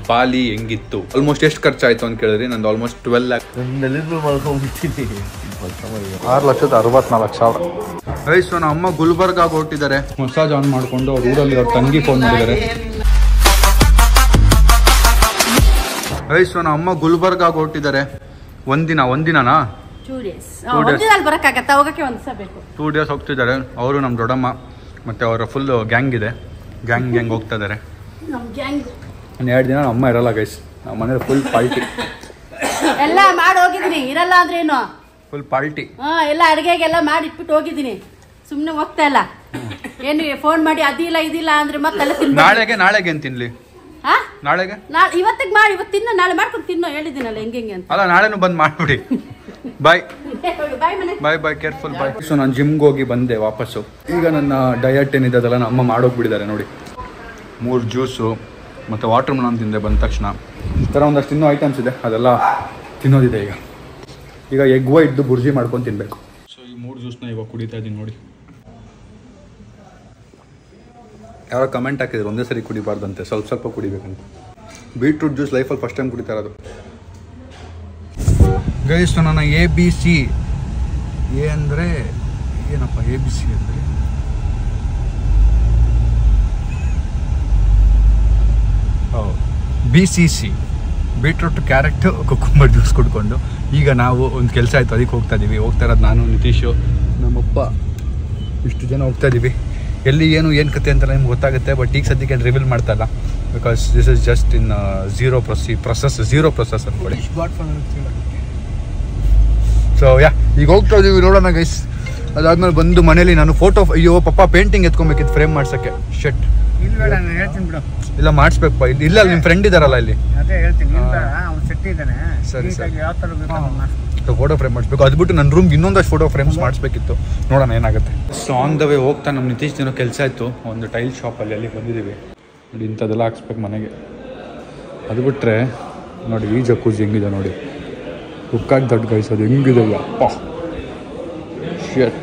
ಬಾಲಿ ಹೆಂಗಿತ್ತು ಆಲ್ಮೋಸ್ಟ್ ಎಷ್ಟು ಖರ್ಚಾಯ್ತು ಅಂತ ಕೇಳಿದ್ರಿ ನಂದು ಆಲ್ಮೋಸ್ಟ್ ಟ್ವೆಲ್ ಲ್ಯಾಕ್ ನೆಲ್ಲಿದ್ರು ಮಾಡ್ಕೊಂಡ್ಬಿಡ್ತೀನಿ ಆರು ಲಕ್ಷದ ಅರವತ್ನಾಲ್ಕು ಸಾವಿರ ಐಸ್ ನಮ್ಮ ಅಮ್ಮ ಗುಲ್ಬರ್ಗಾಗ ಹೊರಟಿದ್ದಾರೆ ಮಸಾಜ್ ಆನ್ ಮಾಡ್ಕೊಂಡು ಅವ್ರ ಊರಲ್ಲಿ ಅವ್ರ ತಂಗಿ ಫೋನ್ ಮಾಡಿದ್ದಾರೆ ಐಸ್ ನಮ್ಮ ಅಮ್ಮ ಗುಲ್ಬರ್ಗಾಗ ಹೊರಟಿದ್ದಾರೆ ಒಂದಿನ ಒಂದಿನನಾ ಟೂ ಡೇಸ್ Two days. ಒಂದಿನಲ್ಲಿ ಬರಕ್ಕಾಗತ್ತ ಹೋಗಕ್ಕೆ ಒಂದು ದಿವಸ ಬೇಕು ಟೂ ಡೇಸ್ ಹೋಗ್ತಿದ್ದಾರೆ ಅವರು ನಮ್ಮ ದೊಡ್ಡಮ್ಮ ಮತ್ತು ಅವರ ಫುಲ್ ಗ್ಯಾಂಗ್ ಇದೆ ಗ್ಯಾಂಗ್ ಗ್ಯಾಂಗ್ ಹೋಗ್ತಾ ಇದ್ದಾರೆ ನಮ್ ಗ್ಯಾಂಗ್ ಒಂದು ಎರಡು ದಿನ ನಮ್ಮ ಅಮ್ಮ ಇರಲ್ಲ ಗೈಸ್ ನಮ್ಮ ಮನೇಲಿ ಫುಲ್ ಪಾಲ್ಟಿ ಎಲ್ಲ ಮಾಡಿ ಹೋಗಿದ್ದೀನಿ ಇರಲ್ಲ ಅಂದ್ರೆ ಏನು ಫುಲ್ ಪಾಲ್ಟಿ ಹಾ ಎಲ್ಲ ಅಡಿಗೆಗೆಲ್ಲ ಮಾಡಿ ಇಟ್ಬಿಟ್ಟು ಹೋಗಿದ್ದೀನಿ ಸುಮ್ನೆ ಹೋಗ್ತಾ ಇಲ್ಲ ಏನು ಫೋನ್ ಮಾಡಿ ಅದಿಲ್ಲ ಇದಿಲ್ಲ ಅಂದ್ರೆ ಮತ್ತೆಲ್ಲ ತಿನ್ಬೇಕು ನಾಳೆಗೆ ನಾಳೆಗೆ ಏನು ತಿನ್ಲಿ ಹಾ ನಾಳೆಗೆ ನಾಳೆ ಇವತ್ತಿಗೆ ಮಾಡಿ ಇವತ್ತು ತಿನ್ನೋ ನಾಳೆ ಮಾಡ್ಕೊಂಡು ತಿನ್ನೋ ಹೇಳಿದ್ದೀನಲ್ಲ ಹೆಂಗೆ ಹೆಂಗೆ ಅಂತ ಅಲ್ಲ ನಾಳೆನೂ ಬಂದು ಮಾಡಿಬಿಡಿ ಬಾಯ್ ಬಾಯ್ ಮನೆ ಬಾಯ್ ಬಾಯ್ ಕೇರ್ಫುಲ್ ಬಾಯ್ ಸೊ ನಾನು ಜಿಮ್ಗೆ ಹೋಗಿ ಬಂದೆ ವಾಪಸ್ಸು ಈಗ ನನ್ನ ಡಯಟ್ ಏನಿದೆ ಅದೆಲ್ಲ ನಮ್ಮ ಅಮ್ಮ ಮಾಡೋಗ್ಬಿಟ್ಟಿದ್ದಾರೆ ನೋಡಿ ಮೂರು ಜ್ಯೂಸು ಮತ್ತು ವಾಟರ್ ಮೆಲನ್ ತಿಂದೆ ಬಂದ ತಕ್ಷಣ ಈ ಥರ ಒಂದಷ್ಟು ಇನ್ನೂ ಐಟಮ್ಸ್ ಇದೆ ಅದೆಲ್ಲ ತಿನ್ನೋದಿದೆ ಈಗ ಈಗ ಎಗ್ ವೈಟ್ದು ಬುರ್ಜಿ ಮಾಡ್ಕೊಂಡು ತಿನ್ನಬೇಕು ಸೊ ಈ ಮೂರು ಜ್ಯೂಸ್ನ ಇವಾಗ ಕುಡಿತಾ ಇದ್ದೀನಿ ನೋಡಿ ಯಾರೋ ಕಮೆಂಟ್ ಹಾಕಿದ್ರು ಒಂದೇ ಸರಿ ಕುಡಿಬಾರ್ದಂತೆ ಸ್ವಲ್ಪ ಸ್ವಲ್ಪ ಕುಡಿಬೇಕಂತ ಬೀಟ್ರೂಟ್ ಜ್ಯೂಸ್ ಲೈಫಲ್ಲಿ ಫಸ್ಟ್ ಟೈಮ್ ಕುಡಿತಾ ಇರೋದು ಗೈಸ್ ನನ್ನ ಎ ಬಿ ಸಿ ಎ ಅಂದರೆ ಏನಪ್ಪ ಎ ಬಿ ಸಿ ಅಂದರೆ B C C beetroot carrot cucumber juice ಕುಡ್ಕೊಂಡು ಈಗ ನಾವು ಒಂದು ಕೆಲಸ ಆಯಿತು ಅದಕ್ಕೆ ಹೋಗ್ತಾ ಇದ್ದೀವಿ ಹೋಗ್ತಾ ಇರೋದು ನಾನು ನಿತೀಶು ನಮ್ಮಪ್ಪ ಇಷ್ಟು ಜನ ಹೋಗ್ತಾ ಇದ್ದೀವಿ ಎಲ್ಲಿ ಏನು ಏನು ಕತೆ ಅಂತ ನಿಮ್ಗೆ ಗೊತ್ತಾಗುತ್ತೆ ಬಟ್ ಈಗ ಸದ್ಯಕ್ಕೆ ರಿವೀಲ್ ಮಾಡ್ತಾ ಇಲ್ಲ because this is just in zero ಪ್ರೊಸಿ ಪ್ರೊಸೆಸ್ ಝೀರೋ ಪ್ರೊಸೆಸ್ ಅಂದ್ಕೊಳ್ಳಿ ಸೊ ಯಾ ಈಗ ಹೋಗ್ತಾ ಇದೀವಿ ನೋಡೋಣ ಗೈಸ್ ಅದಾದ್ಮೇಲೆ ಬಂದು ಮನೇಲಿ ನಾನು ಫೋಟೋ ಅಯ್ಯೋ ಪಪ್ಪ ಪೇಂಟಿಂಗ್ ಎತ್ಕೊಬೇಕಿತ್ತು ಫ್ರೇಮ್ ಮಾಡ್ಸಕ್ಕೆ ಶೆಟ್ ಇಲ್ಲ ಬೇಡ ನಾನು ಹೇಳ್ತೀನಿ ಬಿಡು ಇಲ್ಲ ಮಾಡಿಸ್ಬೇಕಪ್ಪ ಇಲ್ಲಿ ಇಲ್ಲ ನಿಮ್ಮ ಫ್ರೆಂಡ್ ಇದಾರಲ್ಲ ಇಲ್ಲಿ ಅದೇ ಹೇಳ್ತೀನಿ ಇಲ್ಲ ಬೇಡ ಅವ್ನು ಸೆಟ್ ಇದ್ದಾನೆ ಸರಿ, ಸರಿ. ಯಾವ ಥರ ಬೇಕು ಅದನ್ನ ಮಾಡ್ಸ್ಕೊ. ಫೋಟೋ ಫ್ರೇಮ್ ಮಾಡಿಸ್ಬೇಕು ಅದು ಬಿಟ್ಟು ನನ್ನ ರೂಮ್ಗೆ ಇನ್ನೊಂದಷ್ಟು ಫೋಟೋ ಫ್ರೇಮ್ಸ್ ಮಾಡಿಸ್ಬೇಕಿತ್ತು ನೋಡೋಣ ಏನಾಗುತ್ತೆ ಸೊ ಆನ್ ದ ವೇ ಹೋಗ್ತಾ ನಮ್ಮ ನಿತೀಶ್ ದಿನ ಕೆಲಸ ಇತ್ತು ಒಂದು ಟೈಲ್ ಶಾಪಲ್ಲಿ ಅಲ್ಲಿ ಬಂದಿದ್ದೀವಿ ನೋಡಿ ಇಂಥದ್ದೆಲ್ಲ ಹಾಕ್ಸ್ಬೇಕು ಮನೆಗೆ ಅದು ಬಿಟ್ಟರೆ ನೋಡಿ ಈ ಜಕ್ಕೂಜಿ ಹೆಂಗಿದೆ ನೋಡಿ ಹುಕ್ಕಾಗಿ ದೊಡ್ಡ ಗೈಸೋದು ಹೆಂಗಿದೆ ಅಪ್ಪ ಶಟ್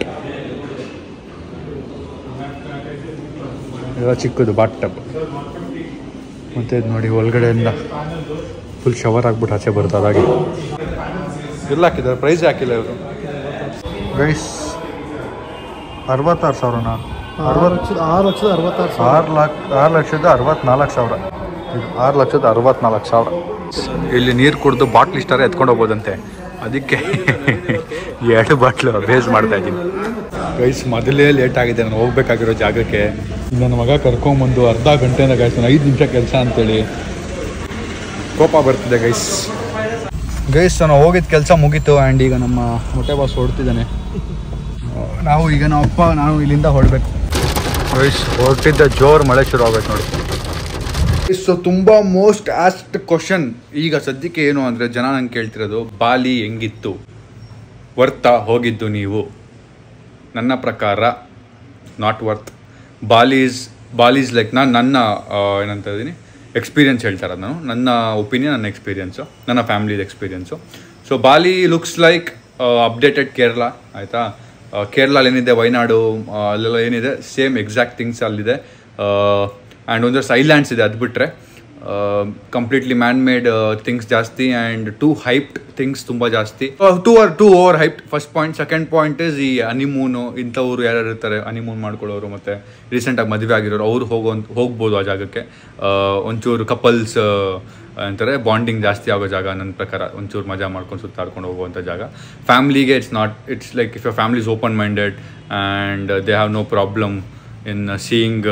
ಎಲ್ಲ ಚಿಕ್ಕದು ಬಾಟ್ ಟಬ್ ಮತ್ತು ಇದು ನೋಡಿ ಒಳಗಡೆಯಿಂದ ಫುಲ್ ಶವರ್ ಆಗ್ಬಿಟ್ಟು ಆಚೆ ಬರುತ್ತೆ ಅದಾಗಿ ಎಲ್ಲ ಹಾಕಿದ್ದಾರೆ ಪ್ರೈಸ್ ಹಾಕಿಲ್ಲ ಇವರು ಗೈಸ್ ಅರವತ್ತಾರು ಸಾವಿರನಾ ಆರು ಲಕ್ಷದ ಆರು ಲಕ್ಷದ ಅರವತ್ತಾರು ಸಾವಿರ ಆರು ಲಕ್ಷ ಆರು ಲಕ್ಷದ ಅರವತ್ನಾಲ್ಕು ಸಾವಿರ ಇದು ಆರು ಲಕ್ಷದ ಅರವತ್ನಾಲ್ಕು ಸಾವಿರ ಇಲ್ಲಿ ನೀರು ಕುಡಿದು ಬಾಟ್ಲ್ ಇಷ್ಟಾರ ಎತ್ಕೊಂಡು ಹೋಗ್ಬೋದಂತೆ ಅದಕ್ಕೆ ಎರಡು ಬಾಟ್ಲು ಬೇಸ್ ಮಾಡ್ತಾ ಇದ್ದೀನಿ ಗೈಸ್ ಮೊದಲೇ ಲೇಟ್ ಆಗಿದೆ ನಾನು ಹೋಗ್ಬೇಕಾಗಿರೋ ಜಾಗಕ್ಕೆ ನನ್ನ ಮಗ ಕರ್ಕೊಂಬಂದು ಅರ್ಧ ಗಂಟೆನ ಗೈಸ್ ನಾನು ಐದು ನಿಮಿಷ ಕೆಲಸ ಅಂತೇಳಿ ಕೋಪ ಬರ್ತಿದೆ ಗೈಸ್ ಗೈಸ್ ನಾನು ಹೋಗಿದ್ದ ಕೆಲಸ ಮುಗೀತು ಆ್ಯಂಡ್ ಈಗ ನಮ್ಮ ಮೊಟ್ಟೆ ಬಾಸ್ ಹೊಡ್ತಿದ್ದಾನೆ ನಾವು ಈಗ ನಮ್ಮ ಅಪ್ಪ ನಾವು ಇಲ್ಲಿಂದ ಹೊರಡ್ಬೇಕು ಗೈಸ್ ಹೊರಟಿದ್ದ ಜೋರು ಮಳೆ ಶುರು ಆಗ್ಬೇಕು ನೋಡಿ ಸೊ ತುಂಬ ಮೋಸ್ಟ್ ಆಸ್ಟ್ ಕ್ವಶನ್ ಈಗ ಸದ್ಯಕ್ಕೆ ಏನು ಅಂದರೆ ಜನ ನಂಗೆ ಕೇಳ್ತಿರೋದು ಬಾಲಿ ಹೆಂಗಿತ್ತು ವರ್ತ ಹೋಗಿದ್ದು ನೀವು ನನ್ನ ಪ್ರಕಾರ not worth Bali's Bali's like ನಾನು ನನ್ನ ಆ, ಏನಂತ ಇದ್ದೀನಿ ಎಕ್ಸ್ಪೀರಿಯನ್ಸ್ ಹೇಳ್ತಾ ಇರೋದು ನಾನು ನನ್ನ ಒಪಿನಿಯನ್ ನನ್ನ ಎಕ್ಸ್ಪೀರಿಯನ್ಸು ನನ್ನ ಫ್ಯಾಮಿಲಿದ experience so Bali looks like updated Kerala ಆಯಿತಾ ಕೇರಳ ಏನಿದೆ ವಯನಾಡು ಆ, ಅಲ್ಲೆಲ್ಲ ಏನಿದೆ ಸೇಮ್ ಎಕ್ಸಾಕ್ಟ್ ಥಿಂಗ್ಸ್ ಅಲ್ಲಿದೆ ಆ್ಯಂಡ್ ಒಂದಷ್ಟು ಐಲ್ಯಾಂಡ್ಸ್ ಇದೆ ಅದು ಬಿಟ್ಟರೆ ಕಂಪ್ಲೀಟ್ಲಿ ಮ್ಯಾನ್ ಮೇಡ್ ಥಿಂಗ್ಸ್ ಜಾಸ್ತಿ ಆ್ಯಂಡ್ ಟೂ ಹೈಪ್ಡ್ ಥಿಂಗ್ಸ್ ತುಂಬ ಜಾಸ್ತಿ too or too over hyped first point second point is ಈ ಹನಿಮೂನು ಇಂಥವ್ರು ಯಾರ್ಯಾರು ಇರ್ತಾರೆ ಹನಿಮೂನ್ ಮಾಡ್ಕೊಳ್ಳೋರು ಮತ್ತು ರೀಸೆಂಟಾಗಿ ಮದುವೆ ಆಗಿರೋರು ಅವ್ರು ಹೋಗೋ ಹೋಗ್ಬೋದು ಆ ಜಾಗಕ್ಕೆ ಆ, ಒಂಚೂರು ಕಪಲ್ಸ್ ಅಂತಾರೆ ಬಾಂಡಿಂಗ್ ಜಾಸ್ತಿ ಆಗೋ ಜಾಗ ನನ್ನ ಪ್ರಕಾರ ಒಂಚೂರು ಮಜಾ ಮಾಡ್ಕೊಂಡು ಸುತ್ತಾಡ್ಕೊಂಡು ಹೋಗುವಂಥ ಜಾಗ ಫ್ಯಾಮ್ಲಿಗೆ it's not it's like if your family is open minded and they have no problem in seeing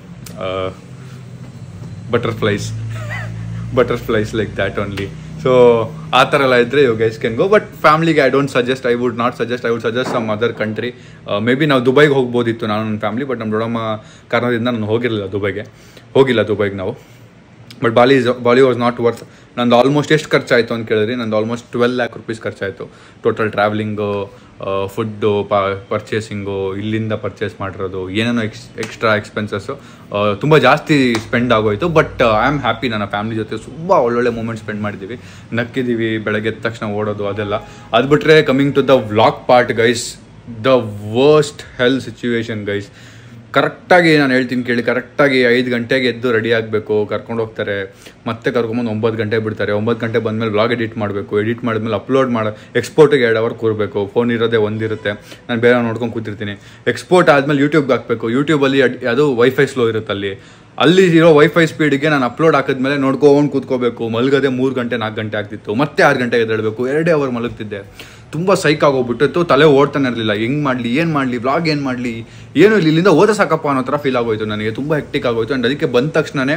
butterflies butterflies like that only so ಆ ಥರ ಎಲ್ಲ ಇದ್ದರೆ you guys can go but ಫ್ಯಾಮ್ಲಿಗೆ I don't suggest I would not suggest I would suggest some other country maybe ನಾವು ದುಬೈಗೆ ಹೋಗ್ಬೋದಿತ್ತು ನಾನು ನನ್ನ family but ನಮ್ಮ ದೊಡ್ಡಮ್ಮ ಕಾರಣದಿಂದ ನಾನು ಹೋಗಿರಲಿಲ್ಲ ದುಬೈಗೆ ಹೋಗಿಲ್ಲ ದುಬೈಗೆ ನಾವು but Bali is Bali was not worth ನಂದು ಆಲ್ಮೋಸ್ಟ್ ಎಷ್ಟು ಖರ್ಚಾಯಿತು ಅಂತ ಕೇಳಿದ್ರಿ ನಂದು ಆಲ್ಮೋಸ್ಟ್ ಟ್ವೆಲ್ ಲ್ಯಾಕ್ ರುಪೀಸ್ ಖರ್ಚಾಯಿತು ಟೋಟಲ್ ಟ್ರಾವೆಲಿಂಗು ಫುಡ್ಡು ಪ ಪರ್ಚೇಸಿಂಗು ಇಲ್ಲಿಂದ ಪರ್ಚೇಸ್ ಮಾಡಿರೋದು ಏನೇನೋ ಎಕ್ಸ್ ಎಕ್ಸ್ಟ್ರಾ ಎಕ್ಸ್ಪೆನ್ಸಸ್ಸು ತುಂಬ ಜಾಸ್ತಿ ಸ್ಪೆಂಡ್ ಆಗೋಯ್ತು ಬಟ್ ಐ ಆಮ್ ಹ್ಯಾಪಿ ನನ್ನ ಫ್ಯಾಮಿಲಿ ಜೊತೆ ತುಂಬ ಒಳ್ಳೊಳ್ಳೆ ಮೂಮೆಂಟ್ ಸ್ಪೆಂಡ್ ಮಾಡಿದ್ದೀವಿ ನಕ್ಕಿದ್ದೀವಿ ಬೆಳಗ್ಗೆ ಎದ್ದ ತಕ್ಷಣ ಓಡೋದು ಅದೆಲ್ಲ ಅದು ಬಿಟ್ಟರೆ coming to the vlog part guys the worst hell situation guys ಕರೆಕ್ಟಾಗಿ ನಾನು ಹೇಳ್ತೀನಿ ಕೇಳಿ ಕರೆಕ್ಟಾಗಿ ಐದು ಗಂಟೆಗೆ ಎದ್ದು ರೆಡಿ ಆಗಬೇಕು ಕರ್ಕೊಂಡು ಹೋಗ್ತಾರೆ ಮತ್ತೆ ಕರ್ಕೊಂಬಂದು ಒಂಬತ್ತು ಗಂಟೆ ಬಿಡ್ತಾರೆ ಒಂಬತ್ತು ಗಂಟೆ ಬಂದಮೇಲೆ ಬ್ಲಾಗ್ ಎಡಿಟ್ ಮಾಡಬೇಕು ಎಡಿಟ್ ಮಾಡಿದ್ಮೇಲೆ ಅಪ್ಲೋಡ್ ಮಾಡಿ ಎಕ್ಸ್ಪೋರ್ಟಿಗೆ ಎರಡು ಅವರ್ ಕೂರಬೇಕು ಫೋನ್ ಇರೋದೇ ಒಂದಿರುತ್ತೆ ನಾನು ಬೇರೆ ನೋಡ್ಕೊಂಡು ಕೂತಿರ್ತೀನಿ ಎಕ್ಸ್ಪೋರ್ಟ್ ಆದಮೇಲೆ ಯೂಟ್ಯೂಬ್ಗೆ ಹಾಕಬೇಕು ಯೂಟ್ಯೂಬಲ್ಲಿ ಅಡ್- ಅದು ವೈಫೈ ಸ್ಲೋ ಇರುತ್ತೆ ಅಲ್ಲಿ ಅಲ್ಲಿ ಇರೋ ವೈಫೈ ಸ್ಪೀಡ್ಗೆ ನಾನು ಅಪ್ಲೋಡ್ ಹಾಕಿದ್ಮೇಲೆ ನೋಡ್ಕೊಂಡು ಕೂತ್ಕೋಬೇಕು ಮಲಗದೆ ಮೂರು ಗಂಟೆ ನಾಲ್ಕು ಗಂಟೆ ಆಗ್ತಿತ್ತು ಮತ್ತೆ ಆರು ಗಂಟೆಗೆ ಎದ್ದೇಳಬೇಕು ಎರಡೇ ಅವರ್ ಮಲಗ್ತಿದ್ದೆ ತುಂಬ ಸೈಕ್ ಆಗೋಗ್ಬಿಟ್ಟಿತ್ತು ತಲೆ ಓಡ್ತಾನೆ ಇರಲಿಲ್ಲ ಹೆಂಗೆ ಮಾಡಲಿ ಏನು ಮಾಡಲಿ ಬ್ಲಾಗ್ ಏನು ಮಾಡಲಿ ಏನು ಇಲ್ಲ ಇಲ್ಲಿಂದ ಓದ ಸಾಕಪ್ಪ ಅನ್ನೋ ಥರ ಫೀಲ್ ಆಗೋಯ್ತು ನನಗೆ ತುಂಬ ಹೆಕ್ಟಿಕ್ ಆಗೋಯ್ತು ಆ್ಯಂಡ್ ಅದಕ್ಕೆ ಬಂದ ತಕ್ಷಣನೇ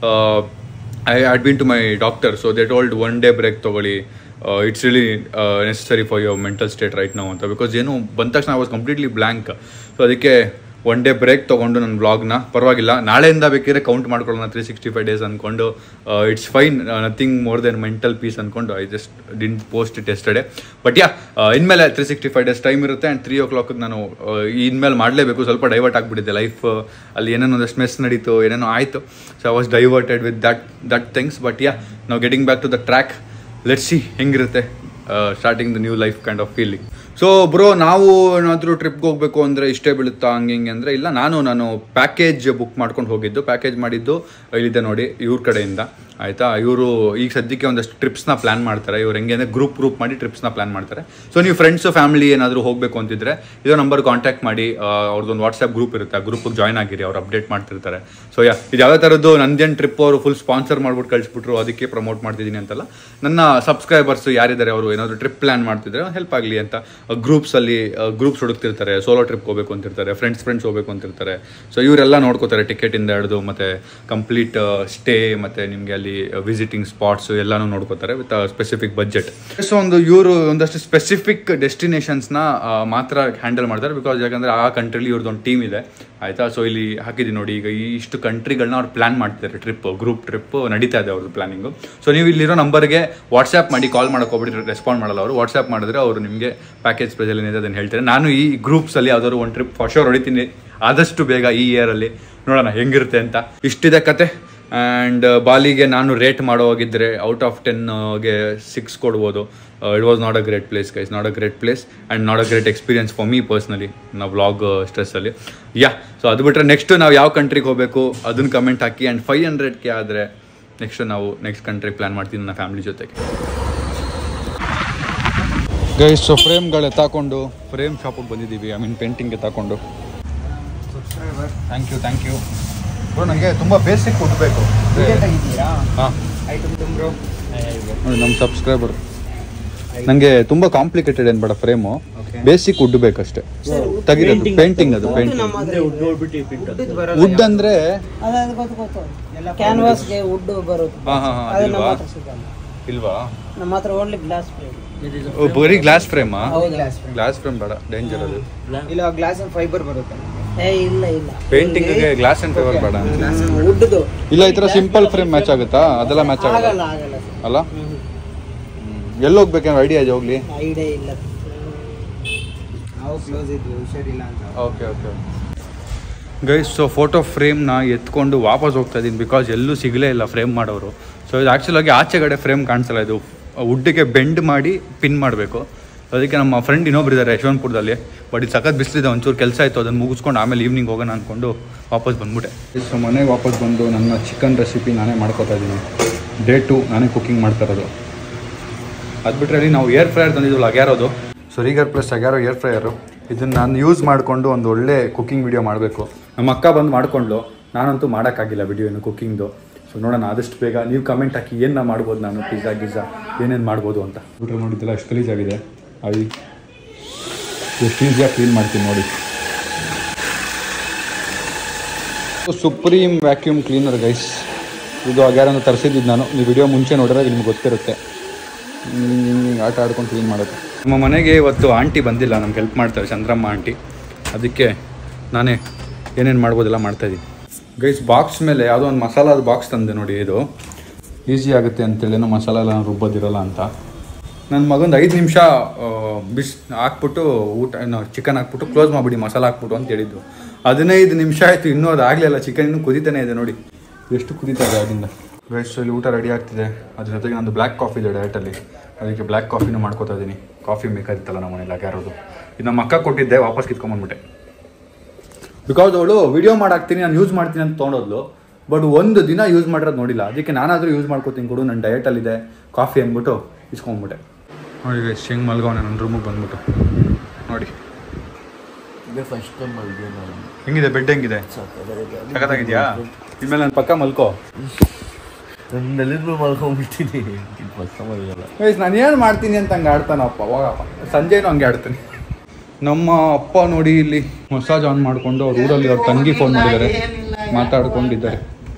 I had been to my doctor so they told one day break ತೊಗೊಳ್ಳಿ it's really necessary for your mental state right ನಾವು ಅಂತ ಬಿಕಾಸ್ ಏನು ಬಂದ ತಕ್ಷಣ I was completely blank so ಅದಕ್ಕೆ ಒನ್ ಡೇ ಬ್ರೇಕ್ ತೊಗೊಂಡು ನನ್ನ ಬ್ಲಾಗ್ನ ಪರವಾಗಿಲ್ಲ ನಾಳೆಯಿಂದ ಬೇಕಿದ್ರೆ ಕೌಂಟ್ ಮಾಡ್ಕೊಳ್ಳೋಣ ತ್ರೀ ಸಿಕ್ಸ್ಟಿ ಫೈವ್ ಡೇಸ್ ಅಂದ್ಕೊಂಡು it's fine nothing more then mental peace ಅಂದ್ಕೊಂಡು I just didn't post it yesterday but yeah ಇನ್ಮೇಲೆ three sixty five days time ಇರುತ್ತೆ ಆ್ಯಂಡ್ ತ್ರೀ ಓ ಕ್ಲಾಕ್ ನಾನು ಆ, ಇನ್ಮೇಲೆ ಮಾಡಲೇಬೇಕು ಸ್ವಲ್ಪ ಡೈವರ್ಟ್ ಆಗಿಬಿಟ್ಟಿದೆ ಲೈಫ್ ಅಲ್ಲಿ ಏನೇನೋ ಒಂದಷ್ಟು ಮೆಸ್ ನಡೀತು ಏನೇನೋ ಆಯಿತು so I was diverted with that that things but yeah ನಾವು getting back to the track let see ಹೆಂಗಿರುತ್ತೆ starting the new life kind of feeling so bro ನಾವು ಏನಾದರೂ ಟ್ರಿಪ್ಗೆ ಹೋಗಬೇಕು ಅಂದರೆ ಇಷ್ಟೇ ಬೀಳುತ್ತಾ ಹಂಗೆ ಹಿಂಗೆ ಅಂದರೆ ಇಲ್ಲ ನಾನು ನಾನು ಪ್ಯಾಕೇಜ್ ಬುಕ್ ಮಾಡ್ಕೊಂಡು ಹೋಗಿದ್ದು ಪ್ಯಾಕೇಜ್ ಮಾಡಿದ್ದು ಇಲ್ಲಿದೆ ನೋಡಿ ಇವ್ರ ಕಡೆಯಿಂದ ಆಯಿತಾ ಇವರು ಈಗ ಸದ್ಯಕ್ಕೆ ಒಂದಷ್ಟು ಟ್ರಿಪ್ಸ್ನ ಪ್ಲ್ಯಾನ್ ಮಾಡ್ತಾರೆ ಇವ್ರು ಹೆಂಗೆ ಅಂದರೆ ಗ್ರೂಪ್ ಗ್ರೂಪ್ ಮಾಡಿ ಟ್ರಿಪ್ಸ್ನ ಪ್ಲ್ಯಾನ್ ಮಾಡ್ತಾರೆ ಸೊ ನೀವು ಫ್ರೆಂಡ್ಸು ಫ್ಯಾಮಿಲಿ ಏನಾದರೂ ಹೋಗಬೇಕು ಅಂತಿದ್ರೆ ಇದೋ ನಂಬರ್ ಕಾಂಟ್ಯಾಕ್ಟ್ ಮಾಡಿ ಆ, ಅವ್ರದ್ದೊಂದು ವಾಟ್ಸಪ್ ಗ್ರೂಪ್ ಇರುತ್ತೆ ಆ ಗ್ರೂಪಿಗೆ ಜಾಯ್ನ್ ಆಗಿರಿ ಅವ್ರು ಅಪ್ಡೇಟ್ ಮಾಡ್ತಿರ್ತಾರೆ ಸೊ ಯಾ ಇದು ಯಾವುದೇ ಥರದ್ದು ನಂದೇನು ಟ್ರಿಪ್ ಅವರು ಫುಲ್ ಸ್ಪಾನ್ಸರ್ ಮಾಡ್ಬಿಟ್ಟು ಕಳಿಸ್ಬಿಟ್ರು ಅದಕ್ಕೆ ಪ್ರಮೋಟ್ ಮಾಡ್ತಿದ್ದೀನಿ ಅಂತಲ್ಲ ನನ್ನ ಸಬ್ಸ್ಕ್ರೈಬರ್ಸ್ ಯಾರಿದ್ದಾರೆ ಅವರು ಏನಾದರೂ ಟ್ರಿಪ್ ಪ್ಲ್ಯಾನ್ ಮಾಡ್ತಿದ್ರೆ ಹೆಲ್ಪ್ ಆಗಲಿ ಅಂತ ಗ್ರೂಪ್ಸಲ್ಲಿ ಗ್ರೂಪ್ಸ್ ಹುಡುಕ್ತಿರ್ತಾರೆ ಸೋಲೋ ಟ್ರಿಪ್ ಹೋಗಬೇಕು ಅಂತಿರ್ತಾರೆ ಫ್ರೆಂಡ್ಸ್ ಫ್ರೆಂಡ್ಸ್ ಹೋಗಬೇಕು ಅಂತಿರ್ತಾರೆ ಸೊ ಇವರೆಲ್ಲ ನೋಡ್ಕೋತಾರೆ ಟಿಕೆಟಿಂದ ಹಿಡಿದು ಮತ್ತು ಕಂಪ್ಲೀಟ್ ಸ್ಟೇ ಮತ್ತು ನಿಮಗೆ ಅಲ್ಲಿ ವಿಸಿಟಿಂಗ್ ಸ್ಪಾಟ್ಸ್ ಎಲ್ಲಾನು ನೋಡ್ಕೋತಾರೆ ವಿತ್ ಸ್ಪೆಸಿಫಿಕ್ ಬಜೆಟ್ ಸೊ ಒಂದು ಇವರು ಒಂದಷ್ಟು ಸ್ಪೆಸಿಫಿಕ್ ಡೆಸ್ಟಿನೇಷನ್ಸ್ನ ಮಾತ್ರ ಹ್ಯಾಂಡಲ್ ಮಾಡ್ತಾರೆ ಬಿಕಾಸ್ ಯಾಕಂದರೆ ಆ ಕಂಟ್ರಿಲಿ ಇವ್ರದ್ದೊಂದು ಟೀಮ್ ಇದೆ ಆಯಿತಾ ಸೊ ಇಲ್ಲಿ ಹಾಕಿದ್ದೀನಿ ನೋಡಿ ಈಗ ಈ ಇಷ್ಟು ಕಂಟ್ರಿಗಳನ್ನ ಅವ್ರು ಪ್ಲ್ಯಾನ್ ಮಾಡ್ತಿದ್ದಾರೆ ಟ್ರಿಪ್ ಗ್ರೂಪ್ ಟ್ರಿಪ್ ನಡೀತಾ ಇದೆ ಅವ್ರದ್ದು ಪ್ಲಾನಿಂಗು ಸೊ ನೀವು ಇಲ್ಲಿರೋ ನಂಬರ್ಗೆ ವಾಟ್ಸ್ಆ್ಯಪ್ ಮಾಡಿ ಕಾಲ್ ಮಾಡೋಕೆ ಹೋಗ್ಬಿಟ್ಟು ರೆಸ್ಪಾಂಡ್ ಮಾಡಲ್ಲ ಅವರು ವಾಟ್ಸ್ಆ್ಯಪ್ ಮಾಡಿದ್ರೆ ಅವರು ನಿಮಗೆ ಪ್ಯಾಕೇಜ್ ಸ್ಪೆಷಲ್ ಏನಿದೆ ಅದನ್ನು ಹೇಳ್ತಾರೆ ನಾನು ಈ ಗ್ರೂಪ್ಸಲ್ಲಿ ಯಾವ್ದಾದ್ರು ಒಂದು ಟ್ರಿಪ್ ಫಾರ್ ಶೋರ್ ಹೊಡಿತೀನಿ ಆದಷ್ಟು ಬೇಗ ಈ ಇಯರಲ್ಲಿ ನೋಡೋಣ ಹೆಂಗಿರುತ್ತೆ ಅಂತ ಇಷ್ಟಿದೆ ಕತೆ ಆ್ಯಂಡ್ ಬಾಲಿಗೆ ನಾನು ರೇಟ್ ಮಾಡೋ ಹೋಗಿದ್ರೆ ಔಟ್ ಆಫ್ ಟೆನ್ಗೆ ಸಿಕ್ಸ್ ಕೊಡ್ಬೋದು it was not a great place guys not a great place and not a great experience for me personally ನಾವು ವ್ಲಾಗ್ ಸ್ಟ್ರೆಸ್ಸಲ್ಲಿ ಯಾ ಸೊ ಅದು ಬಿಟ್ಟರೆ ನೆಕ್ಸ್ಟ್ ನಾವು ಯಾವ ಕಂಟ್ರಿಗೆ ಹೋಗಬೇಕು ಅದನ್ನ ಕಮೆಂಟ್ ಹಾಕಿ ಆ್ಯಂಡ್ ಫೈವ್ ಹಂಡ್ರೆಡ್ಗೆ ಆದರೆ ನೆಕ್ಸ್ಟ್ ನಾವು ನೆಕ್ಸ್ಟ್ ಕಂಟ್ರಿ ಪ್ಲ್ಯಾನ್ ಮಾಡ್ತೀನಿ ನನ್ನ ಫ್ಯಾಮಿಲಿ ಜೊತೆಗೆ ಗೈಸ್ ಸೊ ಫ್ರೇಮ್ಗಳು ಎತ್ತಾಕೊಂಡು ಫ್ರೇಮ್ ಶಾಪಿಗೆ ಬಂದಿದ್ದೀವಿ ಐ ಮೀನ್ ಪೇಂಟಿಂಗ್ಗೆ ತಗೊಂಡು thank you thank you bro ನನಗೆ ತುಂಬ ಬೇಸಿಕ್ ಫುಡ್ ಬೇಕು ಹಾಂ ನೋಡಿ ನಮ್ಮ ಸಬ್ಸ್ಕ್ರೈಬರ್ ನನಗೆ ತುಂಬ ಕಾಂಪ್ಲಿಕೇಟೆಡ್ ಏನು ಬೇಡ ಫ್ರೇಮು ಬೇಸಿಕ್ ವುಡ್ ಬೇಕಷ್ಟೇ ತೆಗಿರೋದು ಪೇಂಟಿಂಗ್ ಅದು ಪೇಂಟಿಂಗ್ ವುಡ್ ಅಂದರೆ ಅದಾದ ಗೊತ್ತು ಗೊತ್ತು ಕ್ಯಾನ್ವಾಸ್ಗೆ ವುಡ್ ಬರುತ್ತೆ ಹಾಂ ಹಾಂ ಹಾಂ ಅದು ನಮ್ಮ ಅದಿಲ್ವಾ ಹತ್ರ ಸಿಗಲ್ಲ ಇಲ್ವಾ ನಮ್ಮ ಹತ್ರ ಓನ್ಲಿ ಗ್ಲಾಸ್ ಫ್ರೇಮ್ ಓ, ಬರೀ ಗ್ಲಾಸ್ ಫ್ರೇಮಾ ಹೌದಾ ಗ್ಲಾಸ್ ಫ್ರೇಮ್ ಬೇಡ ಡೇಂಜರ್ ಅದು ಇಲ್ಲ ಗ್ಲಾಸ್ ಫೈಬರ್ ಬರುತ್ತೆ ಏ ಇಲ್ಲ ಇಲ್ಲ ಪೇಂಟಿಂಗ್ಗೆ ಗ್ಲಾಸ್ ಆ್ಯಂಡ್ ಫೇವರ್ ಬೇಡ ಅಂತ ವುಡ್ದು ಇಲ್ಲ ಈ ಥರ ಸಿಂಪಲ್ ಫ್ರೇಮ್ ಮ್ಯಾಚ್ ಆಗುತ್ತಾ ಅದೆಲ್ಲ ಮ್ಯಾಚ್ ಆಗಲ್ಲ ಆಗಲ್ಲ ಆಗಲ್ಲ ಅಲ್ಲ ಎಲ್ಲಿ ಹೋಗ್ಬೇಕೇನೋ ಐಡಿಯಾ ಇದೆ ಹೋಗ್ಲಿ ಐಡಿಯಾ ಇಲ್ಲ ನಾವು ಕ್ಲೋಸ್ ಇದ್ವಿ ಹುಷಾರಿಲ್ಲ ಅಂತ okay okay guys so photo ಫ್ರೇಮ್ನ ಎತ್ಕೊಂಡು ವಾಪಸ್ ಹೋಗ್ತಾ ಇದ್ದೀನಿ ಬಿಕಾಸ್ ಎಲ್ಲೂ ಸಿಗಲೇ ಇಲ್ಲ ಫ್ರೇಮ್ ಮಾಡೋರು ಸೊ ಇದು ಆ್ಯಕ್ಚುಲಾಗಿ ಆಚೆಗಡೆ ಫ್ರೇಮ್ ಕಾಣಿಸಲ್ಲ ಇದು ವುಡ್ಡಿಗೆ ಬೆಂಡ್ ಮಾಡಿ ಪಿನ್ ಮಾಡಬೇಕು ಅದಕ್ಕೆ ನಮ್ಮ ಫ್ರೆಂಡ್ ಇನ್ನೊಬ್ರು ಇದ್ದಾರೆ ಯಶವಂತಪುರದಲ್ಲಿ ಬಟ್ ಇದು ಸಖತ್ ಬಿಸಿಲಿದೆ ಒಂಚೂರು ಕೆಲಸ ಆಯಿತು ಅದನ್ನು ಮುಗಿಸ್ಕೊಂಡು ಆಮೇಲೆ ಈವ್ನಿಂಗ್ ಹೋಗೋಣ ಅಂದ್ಕೊಂಡು ವಾಪಸ್ ಬಂದ್ಬಿಟ್ಟೆ ಸೊ ಮನೆಗೆ ವಾಪಸ್ ಬಂದು ನನ್ನ ಚಿಕನ್ ರೆಸಿಪಿ ನಾನೇ ಮಾಡ್ಕೋತಾ ಇದ್ದೀನಿ ಡೇ ಟು ನಾನೇ ಕುಕಿಂಗ್ ಮಾಡ್ತಾ ಇರೋದು ಅದು ಬಿಟ್ಟರೆ ಅಲ್ಲಿ ನಾವು ಏರ್ ಫ್ರೈಯರ್ ತಂದಿದ್ವಲ್ಲ ಅಗ್ಯಾರೋದು ಸೊ ರೀಗರ್ ಪ್ಲಸ್ ಅಗ್ಯಾರೋ ಏರ್ ಫ್ರೈಯರು ಇದನ್ನು ನಾನು ಯೂಸ್ ಮಾಡಿಕೊಂಡು ಒಂದು ಒಳ್ಳೆ ಕುಕಿಂಗ್ ವಿಡಿಯೋ ಮಾಡಬೇಕು ನಮ್ಮ ಅಕ್ಕ ಬಂದು ಮಾಡ್ಕೊಂಡ್ಲು ನಾನಂತೂ ಮಾಡೋಕ್ಕಾಗಿಲ್ಲ ವಿಡಿಯೋ ಏನು ಕುಕಿಂಗ್ದು ಸೊ ನೋಡೋಣ ಆದಷ್ಟು ಬೇಗ ನೀವು ಕಮೆಂಟ್ ಹಾಕಿ ಏನು ನಾ ಮಾಡ್ಬೋದು ನಾನು ಪಿಜ್ಜಾ ಗಿಜ್ಜಾ ಏನೇನು ಮಾಡ್ಬೋದು ಅಂತ ಬಿಟ್ರೆ ನೋಡಿದ್ದೆಲ್ಲ ಎಷ್ಟು ಗಲೀಜಾಗಿದೆ ಅಲ್ಲಿ ಎಷ್ಟು ಈಸಿಯಾಗಿ ಕ್ಲೀನ್ ಮಾಡ್ತೀನಿ ನೋಡಿ ಸುಪ್ರೀಂ ವ್ಯಾಕ್ಯೂಮ್ ಕ್ಲೀನರ್ ಗೈಸ್ ಇದು ಅಗ್ಯಾರನ್ನು ತರಿಸಿದ್ದು ನಾನು ನೀವು ವಿಡಿಯೋ ಮುಂಚೆ ನೋಡಿದ್ರೆ ನಿಮ್ಗೆ ಗೊತ್ತಿರುತ್ತೆ ಹಿಂಗೆ ಆಟ ಆಡ್ಕೊಂಡು ಕ್ಲೀನ್ ಮಾಡೋದು ನಮ್ಮ ಮನೆಗೆ ಇವತ್ತು ಆಂಟಿ ಬಂದಿಲ್ಲ ನಮ್ಗೆ ಹೆಲ್ಪ್ ಮಾಡ್ತಾರೆ ಚಂದ್ರಮ್ಮ ಆಂಟಿ ಅದಕ್ಕೆ ನಾನೇ ಏನೇನು ಮಾಡ್ಬೋದೆಲ್ಲ ಮಾಡ್ತಾಯಿದ್ದೀನಿ ಗೈಸ್ ಬಾಕ್ಸ್ ಮೇಲೆ ಯಾವುದೋ ಒಂದು ಮಸಾಲಾದ ಬಾಕ್ಸ್ ತಂದೆ ನೋಡಿ ಇದು ಈಸಿ ಆಗುತ್ತೆ ಅಂತೇಳಿ ಏನೋ ಮಸಾಲ ಎಲ್ಲ ರುಬ್ಬೋದಿರಲ್ಲ ಅಂತ ನನ್ನ ಮಗಂದು ಐದು ನಿಮಿಷ ಬಿಸ್ ಹಾಕ್ಬಿಟ್ಟು ಊಟ ಏನು ಚಿಕನ್ ಹಾಕ್ಬಿಟ್ಟು ಕ್ಲೋಸ್ ಮಾಡಿಬಿಡಿ ಮಸಾಲ ಹಾಕ್ಬಿಟ್ಟು ಅಂತ ಹೇಳಿದ್ದು ಹದಿನೈದು ನಿಮಿಷ ಆಯಿತು ಇನ್ನೂ ಅದು ಆಗಲಿಲ್ಲ ಚಿಕನ್ ಇನ್ನೂ ಕುದೀತಾನೆ ಇದೆ ನೋಡಿ ಎಷ್ಟು ಕುದೀತಾ ಇದೆ ಆಗಿಂದ ಗೈಸ್ ಇಲ್ಲಿ ಊಟ ರೆಡಿ ಆಗ್ತಿದೆ ಅದ್ರ ಜೊತೆಗೆ ನಂದು ಬ್ಲ್ಯಾಕ್ ಕಾಫಿ ಇದೆ ಡಯಟಲ್ಲಿ ಅದಕ್ಕೆ ಬ್ಲ್ಯಾಕ್ ಕಾಫಿನೂ ಮಾಡ್ಕೋತಾ ಇದ್ದೀನಿ ಕಾಫಿ ಬೇಕಾಗಿತ್ತಲ್ಲ ನಮ್ಮ ಮನೇಲಿ ಯಾರೋದು ಇದು ನಮ್ಮ ಅಕ್ಕ ಕೊಟ್ಟಿದ್ದೆ ವಾಪಸ್ ಕಿತ್ಕೊಂಬಂದ್ಬಿಟ್ಟೆ ಬಿಕಾಸ್ ಅವಳು ವಿಡಿಯೋ ಮಾಡಾಕ್ತೀನಿ ನಾನು ಯೂಸ್ ಮಾಡ್ತೀನಿ ಅಂತ ತೊಗೊಂಡೋದ್ಲು ಬಟ್ ಒಂದು ದಿನ ಯೂಸ್ ಮಾಡಿರೋದು ನೋಡಿಲ್ಲ ಅದಕ್ಕೆ ನಾನಾದರೂ ಯೂಸ್ ಮಾಡ್ಕೋತೀನಿ ಕೊಡು ನನ್ನ ಡಯಟಲ್ಲಿದೆ ಕಾಫಿ ಅಂದ್ಬಿಟ್ಟು ಇಸ್ಕೊಂಡ್ಬಿಟ್ಟೆ ನೋಡಿ ಎಷ್ಟು ಹೆಂಗೆ ಮಲ್ಗವನೆ ನನ್ನ ರೂಮಿಗೆ ಬಂದ್ಬಿಟ್ಟು ನೋಡಿ ಇದೇ ಫಸ್ಟ್ ಟೈಮ್ ಮಲ್ಗೆ ನಾನು ಹೆಂಗಿದೆ ಬೆಡ್ ಹೆಂಗಿದೆ ಸಖತ್ತಾಗಿದ್ಯಾ ಇನ್ಮೇಲೆ ನನ್ನ ಪಕ್ಕ ಮಲ್ಕೋ ನನ್ನ ಎಲ್ಲಿಂದ ಮಲ್ಕೊಂಡ್ಬಿಡ್ತೀನಿ ಫಸ್ಟ್ ಟೈಮ್ ಮಲ್ಗಲ್ಲ ಗೈಸ್ ನಾನು ಏನು ಮಾಡ್ತೀನಿ ಅಂತ ಹಂಗೆ ಆಡ್ತಾನಪ್ಪ ಅವಾಗಪ್ಪ ಸಂಜೆನೂ ಹಂಗೆ ಆಡ್ತೀನಿ ನಮ್ಮ ಅಪ್ಪ ನೋಡಿ ಇಲ್ಲಿ ಮಸಾಜ್ ಆನ್ ಮಾಡಿಕೊಂಡು ಅವ್ರ ಊರಲ್ಲಿ ಅವ್ರ ತಂಗಿ ಫೋನ್ ಮಾಡಿದ್ದಾರೆ ಮಾತಾಡ್ಕೊಂಡಿದ್ದಾರೆ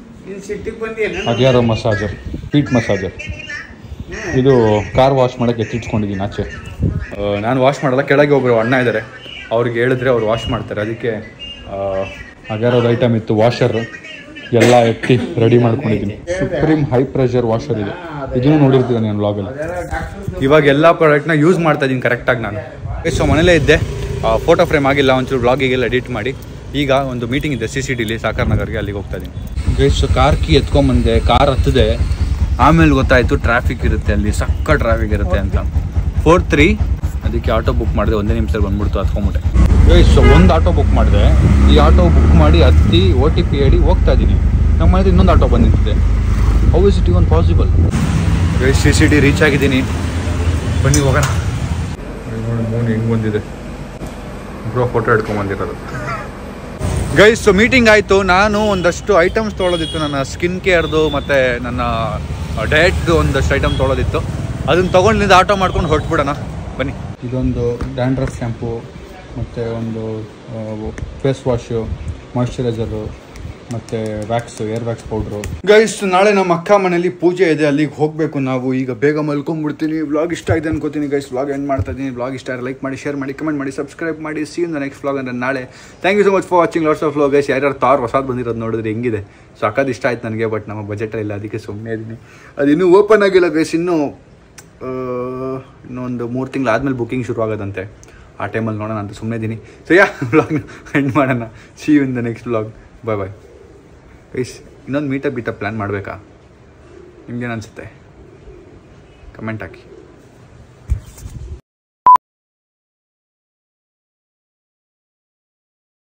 ಅದ್ಯಾರೋ ಮಸಾಜರ್ ಫೀಟ್ ಮಸಾಜರ್ ಇದು ಕಾರ್ ವಾಶ್ ಮಾಡೋಕ್ಕೆ ಎತ್ತಿಟ್ಕೊಂಡಿದ್ದೀನಿ ಆಚೆ ನಾನು ವಾಶ್ ಮಾಡಲ್ಲ ಕೆಳಗೆ ಒಬ್ಬರು ಅಣ್ಣ ಇದ್ದಾರೆ ಅವ್ರಿಗೆ ಹೇಳಿದ್ರೆ ಅವ್ರು ವಾಶ್ ಮಾಡ್ತಾರೆ ಅದಕ್ಕೆ ಅದ್ಯಾರೋದು ಐಟಮ್ ಇತ್ತು ವಾಷರ್ ಎಲ್ಲ ಎತ್ತಿ ರೆಡಿ ಮಾಡ್ಕೊಂಡಿದ್ದೀನಿ ಸುಪ್ರೀಂ ಹೈ ಪ್ರೆಷರ್ ವಾಷರ್ ಇದೆ ಇದನ್ನು ನೋಡಿರ್ತೀನಿ ನಾನು ವ್ಲಾಗಲ್ಲಿ ಇವಾಗ ಎಲ್ಲ ಪ್ರಾಡಕ್ಟ್ನ ಯೂಸ್ ಮಾಡ್ತಾ ಇದ್ದೀನಿ ಕರೆಕ್ಟಾಗಿ ನಾನು ಸೊ ಮನೇಲೇ ಇದ್ದೆ ಫೋಟೋ ಫ್ರೇಮ್ ಆಗಿಲ್ಲ ಒಂಚೂರು ವ್ಲಾಗಿಗೆಲ್ಲ ಎಡಿಟ್ ಮಾಡಿ ಈಗ ಒಂದು ಮೀಟಿಂಗ್ ಇದೆ ಸಿ ಸಿ ಟಿಲಿ ಸಾಕರ್ ನಗರ್ಗೆ ಅಲ್ಲಿಗೆ ಹೋಗ್ತಾ ಇದ್ದೀನಿ ಗೈಸ್ ಕಾರ್ ಕೀ ಎತ್ಕೊಂಬಂದೆ ಕಾರ್ ಹತ್ತಿದೆ ಆಮೇಲೆ ಗೊತ್ತಾಯಿತು ಟ್ರಾಫಿಕ್ ಇರುತ್ತೆ ಅಲ್ಲಿ ಸಕ್ಕ ಟ್ರಾಫಿಕ್ ಇರುತ್ತೆ ಅಂತ ಫೋರ್ ತ್ರೀ ಅದಕ್ಕೆ ಆಟೋ ಬುಕ್ ಮಾಡಿದೆ ಒಂದೇ ನಿಮಿಷದಲ್ಲಿ ಬಂದ್ಬಿಡ್ತು ಹತ್ಕೊಂಬಿಟ್ಟೆ ಗೈಸ್ ಒಂದು ಆಟೋ ಬುಕ್ ಮಾಡಿದೆ ಈ ಆಟೋ ಬುಕ್ ಮಾಡಿ ಹತ್ತಿ ಓ ಟಿ ಪಿ ಹೇಳಿ ಹೋಗ್ತಾ ಇದ್ದೀನಿ ನಮ್ಮ ಮನೇಲಿ ಇನ್ನೊಂದು ಆಟೋ ಬಂದಿದೆ how is it even possible guys C C T reach ಆಗಿದ್ದೀನಿ ಬನ್ನಿ ಹೋಗೋಣ ನೋಡಿ ಮೂನ್ ಹೆಂಗೆ ಬಂದಿದೆ ಬ್ರೋ ಫೋಟೋ ಹಿಡ್ಕೊಂಬಂದಿರೋದು ಗೈಸ್ ಮೀಟಿಂಗ್ ಆಯಿತು ನಾನು ಒಂದಷ್ಟು ಐಟಮ್ಸ್ ತೊಗೊಳೋದಿತ್ತು ನನ್ನ ಸ್ಕಿನ್ ಕೇರ್ದು ಮತ್ತು ನನ್ನ ಡಯಟ್ದು ಒಂದಷ್ಟು ಐಟಮ್ ತೊಗೊಳೋದಿತ್ತು ಅದನ್ನು ತೊಗೊಂಡಿಂದ ಆಟೋ ಮಾಡ್ಕೊಂಡು ಹೊರಟ್ಬಿಡೋಣ ಬನ್ನಿ ಇದೊಂದು ಡ್ಯಾಂಡ್ರಫ್ ಶ್ಯಾಂಪು ಮತ್ತು ಒಂದು ಫೇಸ್ ವಾಶು ಮಾಯ್ಶ್ಚರೈಸರು ಮತ್ತು wax hair wax powder guys ನಾಳೆ ನಮ್ಮ ಅಕ್ಕ ಮನೇಲಿ ಪೂಜೆ ಇದೆ ಅಲ್ಲಿಗೆ ಹೋಗಬೇಕು ನಾವು ಈಗ ಬೇಗ ಮಲ್ಕೊಂಡ್ಬಿಡ್ತೀನಿ ವ್ಲಾಗ್ ಇಷ್ಟ ಆಗಿದೆ ಅನ್ಕೋತೀನಿ ಗೈಸ್ ವ್ಲಾಗ್ ಎಂಡ್ ಮಾಡ್ತಾ ಇದ್ದೀನಿ ವ್ಲಾಗ್ ಇಷ್ಟ ಲೈಕ್ ಮಾಡಿ ಶೇರ್ ಮಾಡಿ ಕಮೆಂಟ್ ಮಾಡಿ ಸಬ್ಸ್ಕ್ರೈಬ್ ಮಾಡಿ see in the next vlog ಅಂದರೆ ನಾಳೆ thank you so much for watching lots of vlog guys ಯಾರ್ಯಾರು ತಾರ್ ಹೊಸದು ಬಂದಿರೋದು ನೋಡಿದ್ರೆ ಹೆಂಗಿದೆ ಸಖತ್ ಇಷ್ಟ ಆಯ್ತು ನನಗೆ ಬಟ್ ನಮ್ಮ ಬಜೆಟ್ ಇಲ್ಲ ಅದಕ್ಕೆ ಸುಮ್ಮನೆ ಇದ್ದೀನಿ ಅದು ಇನ್ನೂ ಓಪನ್ ಆಗಿಲ್ಲ ಗೈಸ್ ಇನ್ನೂ ಆ, ಇನ್ನೊಂದು ಮೂರು ತಿಂಗಳು ಆದಮೇಲೆ ಬುಕಿಂಗ್ ಶುರು ಆಗೋದಂತೆ ಆ ಟೈಮಲ್ಲಿ ನೋಡೋಣ ಅಂತ ಸುಮ್ಮನೆ ಇದ್ದೀನಿ ಸೊ ಯಾ ವ್ಲಾಗ್ನ ಎಂಡ್ ಮಾಡೋಣ see you in the next vlog bye bye guys ಇನ್ನೊಂದು ಮೀಟಪ್ ಬೀಟಪ್ ಪ್ಲ್ಯಾನ್ ಮಾಡಬೇಕಾ ನಿಮ್ಗೇನು ಅನಿಸುತ್ತೆ ಕಮೆಂಟ್ ಹಾಕಿ